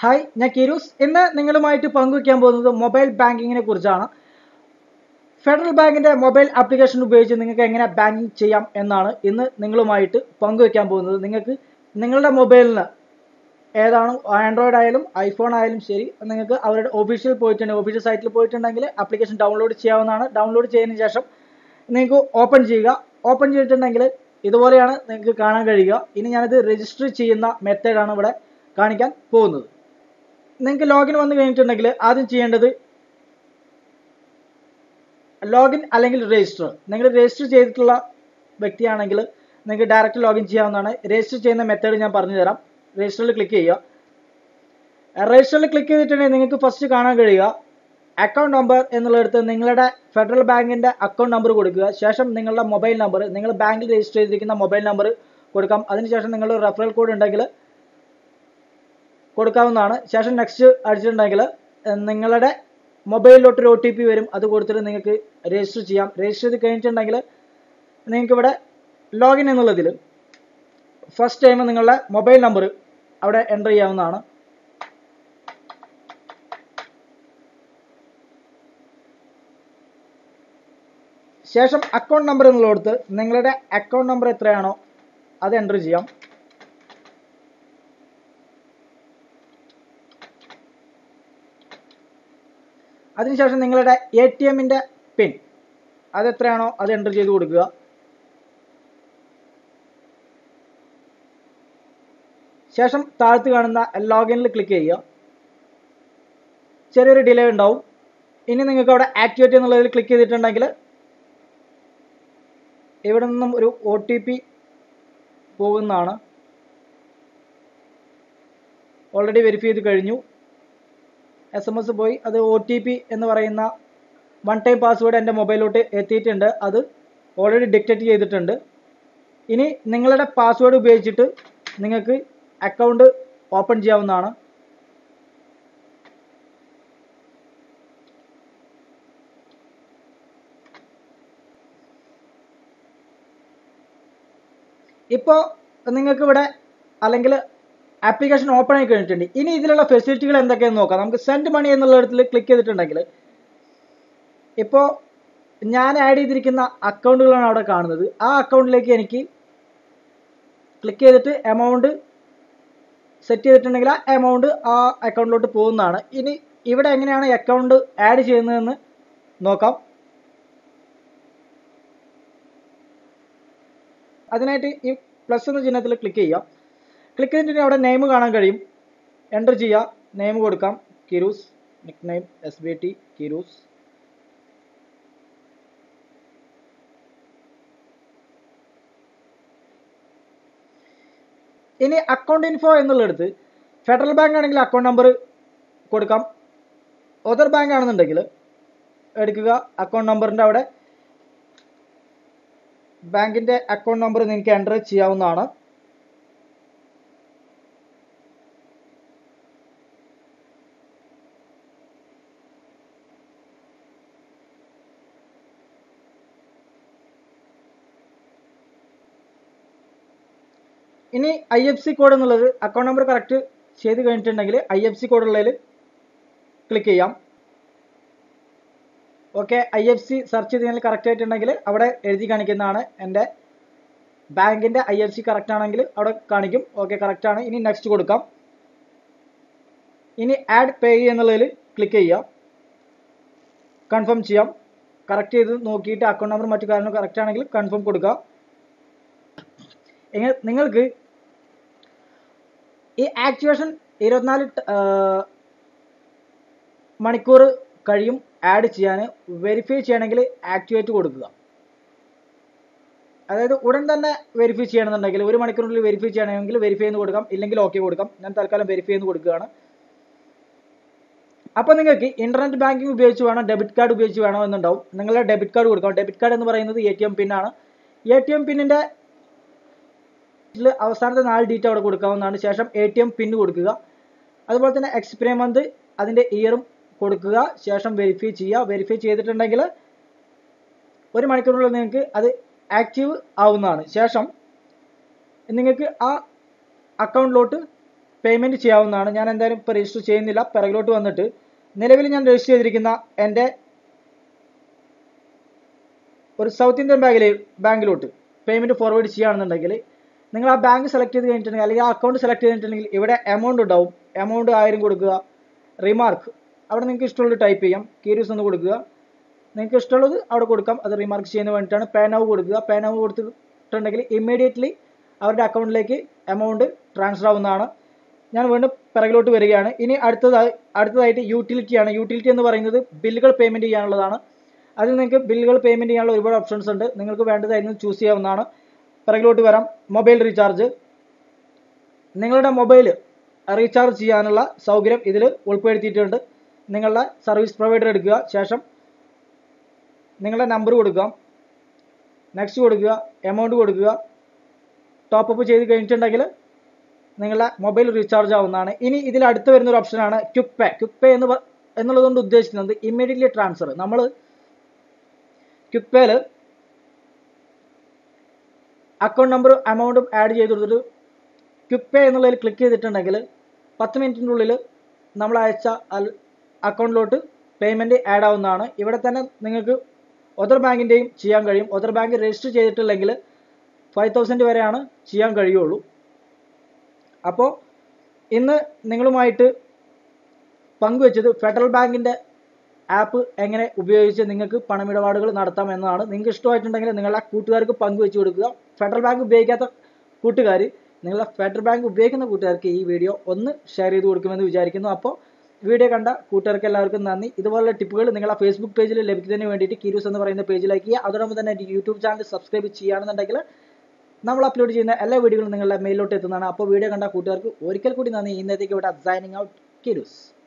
hi ഞാൻ കിരൂസ് ഇന്ന് നിങ്ങളുമായിട്ട് പങ്കുവയ്ക്കാൻ പോകുന്നത് മൊബൈൽ ബാങ്കിങ്ങിനെ കുറിച്ചാണ് ഫെഡറൽ ബാങ്കിന്റെ മൊബൈൽ ആപ്ലിക്കേഷൻ ഉപയോഗിച്ച് നിങ്ങൾക്ക് എങ്ങനെ ബാങ്കിങ് ചെയ്യാം എന്നാണ് ഇന്ന് നിങ്ങളുമായിട്ട് പങ്കുവയ്ക്കാൻ പോകുന്നത് നിങ്ങൾക്ക് നിങ്ങളുടെ മൊബൈലിന് ഏതാണ് ആൻഡ്രോയിഡ് ആയാലും ഐഫോൺ ആയാലും ശരി നിങ്ങൾക്ക് അവരുടെ ഒഫീഷ്യൽ പോയിട്ടുണ്ടെങ്കിൽ ഒഫീഷ്യൽ സൈറ്റിൽ പോയിട്ടുണ്ടെങ്കിൽ ആപ്ലിക്കേഷൻ ഡൗൺലോഡ് ചെയ്യാവുന്നതാണ് ഡൗൺലോഡ് ചെയ്തതിന് ശേഷം നിങ്ങൾക്ക് ഓപ്പൺ ചെയ്യുക ഓപ്പൺ ചെയ്തിട്ടുണ്ടെങ്കിൽ ഇതുപോലെയാണ് നിങ്ങൾക്ക് കാണാൻ കഴിയുക ഇനി ഞാനിത് രജിസ്റ്റർ ചെയ്യുന്ന മെത്തേഡാണ് ഇവിടെ കാണിക്കാൻ പോകുന്നത് നിങ്ങൾക്ക് ലോഗിൻ വന്നു കഴിഞ്ഞിട്ടുണ്ടെങ്കിൽ ആദ്യം ചെയ്യേണ്ടത് ലോഗിൻ അല്ലെങ്കിൽ രജിസ്റ്റർ നിങ്ങൾ രജിസ്റ്റർ ചെയ്തിട്ടുള്ള വ്യക്തിയാണെങ്കിൽ നിങ്ങൾക്ക് ഡയറക്റ്റ് ലോഗിൻ ചെയ്യാവുന്നതാണ് രജിസ്റ്റർ ചെയ്യുന്ന മെത്തേഡ് ഞാൻ പറഞ്ഞു തരാം രജിസ്റ്ററിൽ ക്ലിക്ക് ചെയ്യുക രജിസ്റ്ററിൽ ക്ലിക്ക് ചെയ്തിട്ടുണ്ടെങ്കിൽ നിങ്ങൾക്ക് ഫസ്റ്റ് കാണാൻ കഴിയുക അക്കൗണ്ട് നമ്പർ എന്നുള്ളിടത്ത് നിങ്ങളുടെ ഫെഡറൽ ബാങ്കിന്റെ അക്കൗണ്ട് നമ്പർ കൊടുക്കുക ശേഷം നിങ്ങളുടെ മൊബൈൽ നമ്പർ നിങ്ങൾ ബാങ്കിൽ രജിസ്റ്റർ ചെയ്തിരിക്കുന്ന മൊബൈൽ നമ്പർ കൊടുക്കാം അതിനുശേഷം നിങ്ങളുടെ റെഫറൽ കോഡ് ഉണ്ടെങ്കിൽ കൊടുക്കാവുന്നതാണ് ശേഷം നെക്സ്റ്റ് അടിച്ചിട്ടുണ്ടെങ്കിൽ നിങ്ങളുടെ മൊബൈലിലോട്ട് ഒരു ഒ ടി പി വരും അത് കൊടുത്തിട്ട് നിങ്ങൾക്ക് രജിസ്റ്റർ ചെയ്യാം രജിസ്റ്റർ ചെയ്ത് കഴിഞ്ഞിട്ടുണ്ടെങ്കിൽ നിങ്ങൾക്ക് ഇവിടെ ലോഗിൻ എന്നുള്ളതിൽ ഫസ്റ്റ് ടൈം നിങ്ങളുടെ മൊബൈൽ നമ്പർ അവിടെ എൻ്റർ ചെയ്യാവുന്നതാണ് ശേഷം അക്കൗണ്ട് നമ്പർ എന്നുള്ളിടത്ത് നിങ്ങളുടെ അക്കൗണ്ട് നമ്പർ എത്രയാണോ അത് എൻ്റർ ചെയ്യാം അതിനുശേഷം നിങ്ങളുടെ എ ടി എമ്മിൻ്റെ പിൻ അതെത്രയാണോ അത് എൻ്റർ ചെയ്ത് കൊടുക്കുക ശേഷം താഴത്ത് കാണുന്ന ലോഗിനിൽ ക്ലിക്ക് ചെയ്യുക ചെറിയൊരു ഡിലേ ഉണ്ടാവും ഇനി നിങ്ങൾക്ക് അവിടെ ആക്ടിവേറ്റ് എന്നുള്ളതിൽ ക്ലിക്ക് ചെയ്തിട്ടുണ്ടെങ്കിൽ ഇവിടെ നിന്നും ഒരു ഒ ടി പി പോകുന്നതാണ് ഓൾറെഡി വെരിഫൈ ചെയ്ത് കഴിഞ്ഞു എസ് എം എസ് പോയി അത് ഒ ടി പി എന്ന് പറയുന്ന വൺ ടൈം പാസ്വേഡ് എൻ്റെ മൊബൈലിലോട്ട് എത്തിയിട്ടുണ്ട് അത് ഓൾറെഡി ഡിക്റ്റേറ്റ് ചെയ്തിട്ടുണ്ട് ഇനി നിങ്ങളുടെ പാസ്വേഡ് ഉപയോഗിച്ചിട്ട് നിങ്ങൾക്ക് അക്കൗണ്ട് ഓപ്പൺ ചെയ്യാവുന്നതാണ് ഇപ്പോൾ നിങ്ങൾക്ക് ഇവിടെ അല്ലെങ്കിൽ ആപ്ലിക്കേഷൻ ഓപ്പൺ ആയി കഴിഞ്ഞിട്ടുണ്ട് ഇനി ഇതിലുള്ള ഫെസിലിറ്റികൾ എന്തൊക്കെയെന്ന് നോക്കാം നമുക്ക് സെൻഡ് മണി എന്നുള്ള ഇടത്തിൽ ക്ലിക്ക് ചെയ്തിട്ടുണ്ടെങ്കിൽ ഇപ്പോൾ ഞാൻ ആഡ് ചെയ്തിരിക്കുന്ന അക്കൗണ്ടുകളാണ് അവിടെ കാണുന്നത് ആ അക്കൗണ്ടിലേക്ക് എനിക്ക് ക്ലിക്ക് ചെയ്തിട്ട് എമൗണ്ട് സെറ്റ് ചെയ്തിട്ടുണ്ടെങ്കിൽ ആ എമൗണ്ട് ആ അക്കൗണ്ടിലോട്ട് പോകുന്നതാണ് ഇനി ഇവിടെ എങ്ങനെയാണ് അക്കൗണ്ട് ആഡ് ചെയ്യുന്നതെന്ന് നോക്കാം അതിനായിട്ട് ഈ പ്ലസ് എന്ന ചിഹ്നത്തിൽ ക്ലിക്ക് ചെയ്യാം ക്ലിക്ക് ചെയ്തിട്ടുണ്ടെങ്കിൽ അവിടെ നെയിം കാണാൻ കഴിയും എൻ്റർ ചെയ്യുക നെയിം കൊടുക്കാം കിരൂസ് nick name S B T കിരൂസ് ഇനി അക്കൗണ്ട് ഇൻഫോ എന്നുള്ളിടത്ത് ഫെഡറൽ ബാങ്ക് ആണെങ്കിൽ അക്കൗണ്ട് നമ്പർ കൊടുക്കാം അതർ ബാങ്ക് ആണെന്നുണ്ടെങ്കിൽ എടുക്കുക അക്കൗണ്ട് നമ്പറിൻ്റെ അവിടെ ബാങ്കിൻ്റെ അക്കൗണ്ട് നമ്പർ നിങ്ങൾക്ക് എൻ്റർ ചെയ്യാവുന്നതാണ് ഇനി ഐ എഫ് സി കോഡ് എന്നുള്ളത് അക്കൗണ്ട് നമ്പർ കറക്റ്റ് ചെയ്ത് കഴിഞ്ഞിട്ടുണ്ടെങ്കിൽ ഐ എഫ് സി കോഡ് ഉള്ളതിൽ ക്ലിക്ക് ചെയ്യാം okay I F C search ചെയ്ത് കഴിഞ്ഞാൽ കറക്റ്റ് ആയിട്ടുണ്ടെങ്കിൽ അവിടെ എഴുതി കാണിക്കുന്നതാണ് എൻ്റെ ബാങ്കിൻ്റെ ഐ എഫ് സി കറക്റ്റ് ആണെങ്കിൽ അവിടെ കാണിക്കും ഓക്കെ കറക്റ്റ് ആണ് ഇനി നെക്സ്റ്റ് കൊടുക്കാം ഇനി ആഡ് പേ എന്നുള്ളതിൽ ക്ലിക്ക് ചെയ്യാം കൺഫേം ചെയ്യാം കറക്റ്റ് ചെയ്ത് നോക്കിയിട്ട് അക്കൗണ്ട് നമ്പർ മറ്റു കാര്യങ്ങൾ കറക്റ്റ് ആണെങ്കിൽ കൺഫേം കൊടുക്കുക എങ്ങനെ നിങ്ങൾക്ക് ഈ ആക്ടിവേഷൻ ഇരുപത്തിനാല് മണിക്കൂർ കഴിയും ആഡ് ചെയ്യാൻ വെരിഫൈ ചെയ്യണമെങ്കിൽ ആക്ടിവേറ്റ് കൊടുക്കുക അതായത് ഉടൻ തന്നെ വെരിഫൈ ചെയ്യണമെന്നുണ്ടെങ്കിൽ ഒരു മണിക്കൂറിനുള്ളിൽ വെരിഫൈ ചെയ്യണമെങ്കിൽ വെരിഫൈ എന്ന് കൊടുക്കാം ഇല്ലെങ്കിൽ ഓക്കെ കൊടുക്കാം ഞാൻ തൽക്കാലം വെരിഫൈ എന്ന് കൊടുക്കുകയാണ് അപ്പോൾ നിങ്ങൾക്ക് ഇന്റർനെറ്റ് ബാങ്കിങ് ഉപയോഗിച്ച് വേണം ഡെബിറ്റ് കാർഡ് ഉപയോഗിച്ച് വേണോ എന്നുണ്ടാവും നിങ്ങളുടെ ഡെബിറ്റ് കാർഡ് കൊടുക്കാം ഡെബിറ്റ് കാർഡ് എന്ന് പറയുന്നത് എ ടി എം പിന്നാണ് എ ടി എം പിന്നിൻ്റെ അവസാനത്തെ നാല് ഡീറ്റ് അവിടെ കൊടുക്കാവുന്നതാണ് ശേഷം എ ടി എം പിന്ന് കൊടുക്കുക അതുപോലെ തന്നെ എക്സ്പീരിയ മന്ത് അതിൻ്റെ ഇയറും കൊടുക്കുക ശേഷം വെരിഫൈ ചെയ്യുക വെരിഫൈ ചെയ്തിട്ടുണ്ടെങ്കിൽ ഒരു മണിക്കൂറിനുള്ളിൽ നിങ്ങൾക്ക് അത് ആക്റ്റീവ് ആവുന്നതാണ് ശേഷം നിങ്ങൾക്ക് ആ അക്കൗണ്ടിലോട്ട് പേയ്മെൻറ്റ് ചെയ്യാവുന്നതാണ് ഞാൻ എന്തായാലും ഇപ്പോൾ രജിസ്റ്റർ ചെയ്യുന്നില്ല പിറകിലോട്ട് വന്നിട്ട് നിലവിൽ ഞാൻ രജിസ്റ്റർ ചെയ്തിരിക്കുന്ന എൻ്റെ ഒരു സൗത്ത് ഇന്ത്യൻ ബാങ്കിലെ ബാങ്കിലോട്ട് പേയ്മെൻറ്റ് ഫോർവേഡ് ചെയ്യുകയാണെന്നുണ്ടെങ്കിൽ നിങ്ങൾ ആ ബാങ്ക് സെലക്ട് ചെയ്ത് കഴിഞ്ഞിട്ടുണ്ടെങ്കിൽ അല്ലെങ്കിൽ ആ അക്കൗണ്ട് സെലക്ട് ചെയ്തിട്ടുണ്ടെങ്കിൽ ഇവിടെ എമൗണ്ട് ഉണ്ടാവും എമൗണ്ട് ആയിരം കൊടുക്കുക റിമാർക്ക് അവിടെ നിങ്ങൾക്ക് ഇഷ്ടമുള്ളത് ടൈപ്പ് ചെയ്യാം കീരീസ് ഒന്ന് കൊടുക്കുക നിങ്ങൾക്ക് ഇഷ്ടമുള്ളത് അവിടെ കൊടുക്കാം അത് റിമാർക്ക് ചെയ്യുന്ന വേണ്ടിയിട്ടാണ് പേ നൗ കൊടുക്കുക പേ നൗ കൊടുത്തിട്ടുണ്ടെങ്കിൽ ഇമ്മീഡിയറ്റ്ലി അവരുടെ അക്കൗണ്ടിലേക്ക് എമൗണ്ട് ട്രാൻസ്ഫർ ആവുന്നതാണ് ഞാൻ വീണ്ടും പിറകിലോട്ട് വരികയാണ് ഇനി അടുത്തതായി അടുത്തതായിട്ട് യൂട്ടിലിറ്റിയാണ് യൂട്ടിലിറ്റി എന്ന് പറയുന്നത് ബില്ലുകൾ പേയ്മെൻറ്റ് ചെയ്യാനുള്ളതാണ് അതിൽ നിങ്ങൾക്ക് ബില്ലുകൾ പേയ്മെൻറ്റ് ചെയ്യാനുള്ള ഒരുപാട് ഓപ്ഷൻസ് ഉണ്ട് നിങ്ങൾക്ക് വേണ്ടതായിരുന്നു ചൂസ് ചെയ്യാവുന്നതാണ് പിറകിലോട്ട് വരാം മൊബൈൽ റീചാർജ് നിങ്ങളുടെ മൊബൈൽ റീചാർജ് ചെയ്യാനുള്ള സൗകര്യം ഇതിൽ ഉൾപ്പെടുത്തിയിട്ടുണ്ട് നിങ്ങളുടെ സർവീസ് പ്രൊവൈഡർ എടുക്കുക ശേഷം നിങ്ങളുടെ നമ്പർ കൊടുക്കുക നെക്സ്റ്റ് കൊടുക്കുക എമൗണ്ട് കൊടുക്കുക ടോപ്പ് അപ്പ് ചെയ്ത് കഴിഞ്ഞിട്ടുണ്ടെങ്കിൽ നിങ്ങളുടെ മൊബൈൽ റീചാർജ് ആവുന്നതാണ് ഇനി ഇതിൽ അടുത്ത് വരുന്ന ഒരു ഓപ്ഷനാണ് ക്വിക്ക് പേ ക്വിക്ക് പേ എന്ന് പ- എന്നുള്ളതുകൊണ്ട് ഉദ്ദേശിക്കുന്നത് ഇമ്മീഡിയറ്റ്ലി ട്രാൻസ്ഫർ നമ്മൾ ക്വിക്ക് പേയിൽ അക്കൗണ്ട് നമ്പറും എമൗണ്ടും ആഡ് ചെയ്ത് കൊടുത്തിട്ട് ക്വിക്ക് പേ എന്നുള്ളതിൽ ക്ലിക്ക് ചെയ്തിട്ടുണ്ടെങ്കിൽ പത്ത് മിനിറ്റിൻ്റെ ഉള്ളിൽ നമ്മൾ അയച്ച അക്കൗണ്ടിലോട്ട് പേയ്മെൻറ്റ് ആഡ് ആവുന്നതാണ് ഇവിടെ തന്നെ നിങ്ങൾക്ക് ഒതർ ബാങ്കിൻ്റെയും ചെയ്യാൻ കഴിയും ഒതർ ബാങ്ക് രജിസ്റ്റർ ചെയ്തിട്ടില്ലെങ്കിൽ ഫൈവ് തൗസൻഡ് വരെയാണ് ചെയ്യാൻ കഴിയുള്ളൂ അപ്പോൾ ഇന്ന് നിങ്ങളുമായിട്ട് പങ്കുവെച്ചത് ഫെഡറൽ ബാങ്കിൻ്റെ ആപ്പ് എങ്ങനെ ഉപയോഗിച്ച് നിങ്ങൾക്ക് പണമിടപാടുകൾ നടത്താം എന്നതാണ് നിങ്ങൾക്ക് ഇഷ്ടമായിട്ടുണ്ടെങ്കിൽ നിങ്ങളുടെ കൂട്ടുകാർക്ക് പങ്കുവെച്ച് കൊടുക്കുക ഫെഡറൽ ബാങ്ക് ഉപയോഗിക്കാത്ത കൂട്ടുകാർ നിങ്ങളുടെ ഫെഡറൽ ബാങ്ക് ഉപയോഗിക്കുന്ന കൂട്ടുകാർക്ക് ഈ വീഡിയോ ഒന്ന് ഷെയർ ചെയ്ത് കൊടുക്കുമെന്ന് വിചാരിക്കുന്നു അപ്പോൾ വീഡിയോ കണ്ട കൂട്ടുകാർക്ക് എല്ലാവർക്കും നന്ദി ഇതുപോലുള്ള ടിപ്പുകൾ നിങ്ങളുടെ ഫേസ്ബുക്ക് പേജിൽ ലഭിക്കുന്നതിന് വേണ്ടിയിട്ട് കീരൂസ് എന്ന് പറയുന്ന പേജ് ലൈക്ക് ചെയ്യുക അതോടൊപ്പം തന്നെ എൻ്റെ യൂട്യൂബ് ചാനൽ സബ്സ്ക്രൈബ് ചെയ്യുകയാണെന്നുണ്ടെങ്കിൽ നമ്മൾ അപ്ലോഡ് ചെയ്യുന്ന എല്ലാ വീഡിയോകളും നിങ്ങളുടെ മെയിലോട്ട് എത്തുന്നതാണ് അപ്പോൾ വീഡിയോ കണ്ട കൂട്ടുകാർക്ക് ഒരിക്കൽ കൂടി നന്ദി ഇന്നത്തേക്ക് ഇവിടെ സൈനിങ് ഔട്ട് കീരൂസ്